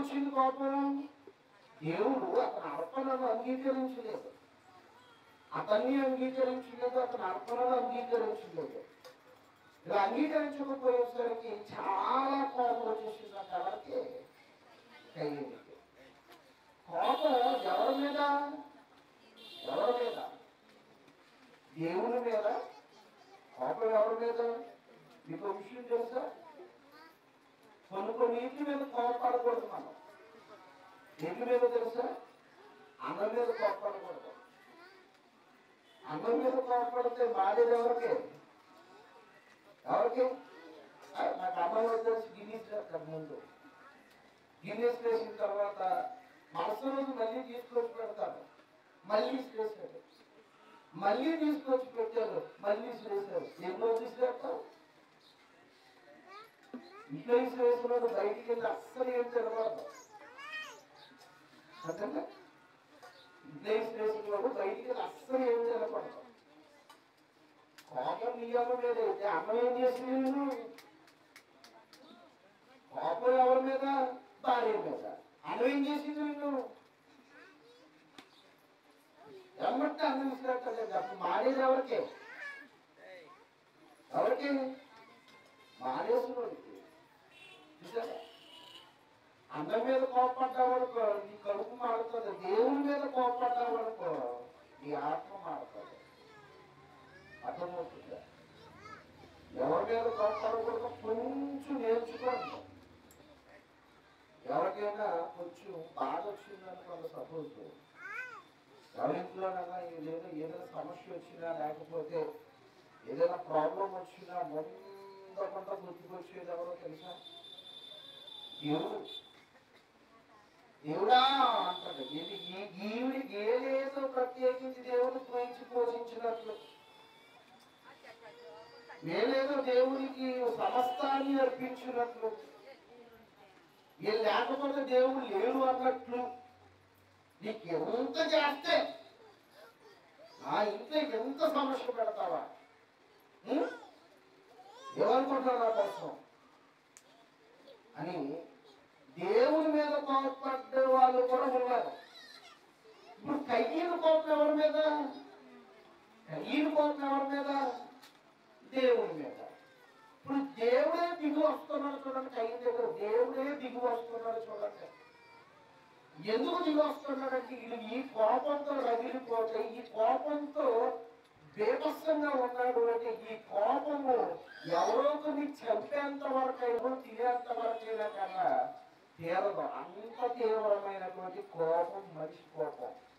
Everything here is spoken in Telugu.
వచ్చింది కోపం దేవుడు అతని అర్పణను అంగీకరించలేదు అతన్ని అంగీకరించలేదు అతని అర్పణను అంగీకరించలేదు ఇలా అంగీకరించకపోయేసరికి చాలా కోపం వచ్చేసింది ఆ ఎవరికి కయ్యేదికి కోపం ఎవరి మీద ఎవరి మీద దేవుని మీద కోపం ఎవరి మీద మీకు ఒక విషయం తెలుసా కొన్ని కొన్ని ఇంటి మీద కోపడకూడదు మనం ఇంటి మీద తెలుసా అన్నం మీద కోపడకూడదు అన్నం మీద కోపడితే మాడేది ఎవరికి ఎవరికి ఆ, నాకు అన్నం వచ్చేసి గిన్నీస్ చేస్తారు ముందు గిన్నీస్ వేసిన తర్వాత మనసు రోజు మళ్ళీ తీసుకొచ్చి పెడతారు మళ్ళీ వేసాడు మళ్ళీ తీసుకొచ్చి పెట్టారు మళ్ళీ వేసారు ఎన్నో తీసుకెళ్తారు ఇంట్లో వేసినప్పుడు బయటికి వెళ్ళి అస్సలు ఏం తినకూడదు అర్థంగా ఇంట్లో వేసినప్పుడు బయటికి వెళ్ళి అస్సలు ఏం తినకూడదు కోపం నియమం లేదైతే అన్నం ఏం చేసింది నేను కోపం ఎవరి మీద భార్య మీద అన్నం ఏం చేసింది నేను ఎమ్మటే అన్నం ఇచ్చినట్టలేదు అప్పుడు మానేది ఎవరికి ఎవరికి మానేసినోడికి చూసారా అన్నం మీద కోపడ్డావనుకో నీ కడుపు మాడుతుంది దేవుని మీద కోపడ్డావనుకో నీ ఆత్మ మాడుతుంది అర్థమవుతుందా ఎవరి మీద కోపడకూడదు కొంచెం నేర్చుకోండి ఎవరికైనా కొంచెం బాధ వచ్చిందనుకోండి సపోజ్ ఎవరింట్లోనైనా ఏదైనా ఏదైనా సమస్య వచ్చినా లేకపోతే ఏదైనా ప్రాబ్లం వచ్చినా ముందకుండా గుర్తుకొచ్చేది ఎవరో తెలుసా దేవుడు దేవుడా అంటాడు ఇది ఈ ఈవిడికి ఏదేదో ప్రత్యేకించి దేవుని పోయించి పోషించినట్లు నేనేదో దేవునికి సమస్తాన్ని అర్పించినట్లు ఏ లేకపోతే దేవుడు లేడు అన్నట్లు నీకు ఎంత చేస్తే నా ఇంట్లో ఎంత సమస్య పెడతావా ఉం? ఏమనుకుంటున్నావు నా కోసం అని దేవుని మీద కోపపడ్డే వాళ్ళు కూడా ఉన్నారు ఇప్పుడు కయ్యను కోపం ఎవరి మీద కయ్యను కోపం ఎవరి మీద దేవుని మీద ఇప్పుడు దేవుడే దిగు వస్తున్నాడు చూడండి కయ్య దగ్గర దేవుడే దిగు వస్తున్నాడు చూడండి ఎందుకు దిగు వస్తున్నాడంటే వీళ్ళు ఈ కోపంతో రగిలిపోతే ఈ కోపంతో బేభత్సంగా ఉన్నాడు అంటే ఈ కోపము ఎవరో కొన్ని చంపేంత వరకు అయినా తినేంత వరకు అయినా కన్నా తీరదు అంత తీవ్రమైనటువంటి కోపం మనిషి కోపం